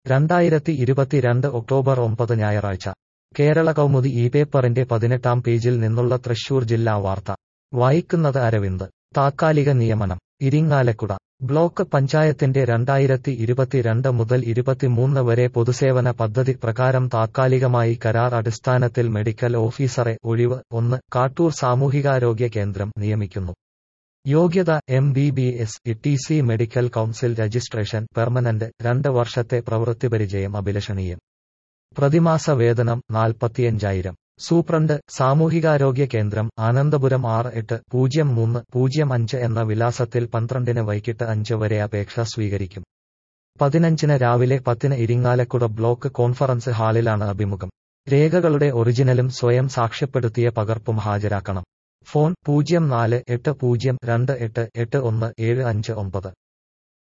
രണ്ടായിരത്തി ഇരുപത്തിരണ്ട് ഒക്ടോബർ ഒമ്പത് ഞായറാഴ്ച കേരള കൗമുദി ഈ പേപ്പറിന്റെ പതിനെട്ടാം പേജിൽ നിന്നുള്ള തൃശൂർ ജില്ലാ വാർത്ത വായിക്കുന്നത് അരവിന്ദ് താത്കാലിക നിയമനം ഇരിങ്ങാലക്കുട ബ്ലോക്ക് പഞ്ചായത്തിന്റെ രണ്ടായിരത്തി ഇരുപത്തിരണ്ട് മുതൽ ഇരുപത്തിമൂന്ന് വരെ പൊതുസേവന പദ്ധതി പ്രകാരം താത്കാലികമായി കരാർ അടിസ്ഥാനത്തിൽ മെഡിക്കൽ ഓഫീസറെ ഒഴിവ് ഒന്ന് കാട്ടൂർ സാമൂഹികാരോഗ്യ കേന്ദ്രം നിയമിക്കുന്നു യോഗ്യത M B B S T C medical council registration permanent രണ്ട് വർഷത്തെ പ്രവൃത്തിപരിചയം അഭിലഷണീയം പ്രതിമാസ വേതനം നാൽപ്പത്തിയഞ്ചായിരം സൂപ്രണ്ട് സാമൂഹികാരോഗ്യ കേന്ദ്രം ആനന്ദപുരം ആറ് എട്ട് പൂജ്യം മൂന്ന് പൂജ്യം അഞ്ച് എന്ന വിലാസത്തിൽ പന്ത്രണ്ടിന് വൈകിട്ട് അഞ്ച് വരെ അപേക്ഷ സ്വീകരിക്കും പതിനഞ്ചിന് രാവിലെ പത്തിന് ഇരിങ്ങാലക്കുട ബ്ലോക്ക് കോൺഫറൻസ് ഹാളിലാണ് അഭിമുഖം രേഖകളുടെ ഒറിജിനലും സ്വയം സാക്ഷ്യപ്പെടുത്തിയ പകർപ്പും ഹാജരാക്കണം ഫോൺ പൂജ്യം നാല് എട്ട് പൂജ്യം രണ്ട് എട്ട് എട്ട് ഒന്ന് ഏഴ് അഞ്ച് ഒമ്പത്